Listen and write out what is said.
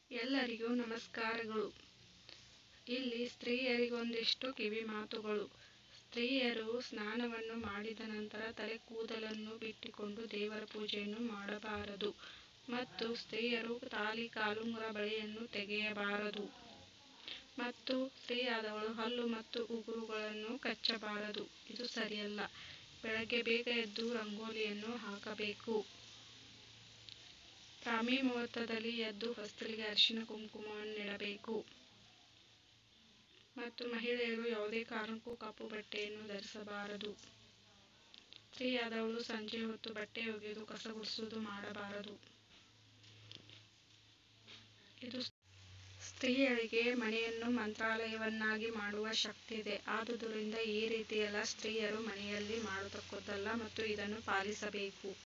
ಎಲ್ಲರಿಗೂ ನಮಸ್ಕಾರಗಳು ಇಲ್ಲಿ ಸ್ತ್ರೀಯರಿಗೊಂದಿಷ್ಟು ಕಿವಿ ಮಾತುಗಳು ಸ್ತ್ರೀಯರು ಸ್ನಾನವನ್ನು ಮಾಡಿದ ನಂತರ ತಲೆ ಕೂದಲನ್ನು ಬಿಟ್ಟಿಕೊಂಡು ದೇವರ ಪೂಜೆಯನ್ನು ಮಾಡಬಾರದು ಮತ್ತು ಸ್ತ್ರೀಯರು ತಾಲಿ ಕಾಲುಂಗುರ ಬಳೆಯನ್ನು ತೆಗೆಯಬಾರದು ಮತ್ತು ಸ್ತ್ರೀಯಾದವಳು ಹಲ್ಲು ಮತ್ತು ಉಗುರುಗಳನ್ನು ಕಚ್ಚಬಾರದು ಇದು ಸರಿಯಲ್ಲ ಬೆಳಗ್ಗೆ ಬೇಗ ಎದ್ದು ರಂಗೋಲಿಯನ್ನು ಹಾಕಬೇಕು ಬ್ರಾಹ್ಮಿ ಮುಹೂರ್ತದಲ್ಲಿ ಎದ್ದು ಹೊಸ್ತಿಲಿಗೆ ಅರಿಶಿನ ಕುಂಕುಮವನ್ನಿಡಬೇಕು ಮತ್ತು ಮಹಿಳೆಯರು ಯಾವುದೇ ಕಾರಣಕ್ಕೂ ಕಪ್ಪು ಬಟ್ಟೆಯನ್ನು ಧರಿಸಬಾರದು ಸ್ತ್ರೀಯಾದವಳು ಸಂಜೆ ಹೊತ್ತು ಬಟ್ಟೆ ಒಗೆದು ಕಸ ಗುಡಿಸುವುದು ಮಾಡಬಾರದು ಇದು ಸ್ತ್ರೀಯರಿಗೆ ಮನೆಯನ್ನು ಮಂತ್ರಾಲಯವನ್ನಾಗಿ ಮಾಡುವ ಶಕ್ತಿ ಇದೆ ಆದುದರಿಂದ ಈ ರೀತಿ ಎಲ್ಲ ಸ್ತ್ರೀಯರು ಮನೆಯಲ್ಲಿ ಮಾಡತಕ್ಕದ್ದಲ್ಲ ಮತ್ತು ಇದನ್ನು ಪಾಲಿಸಬೇಕು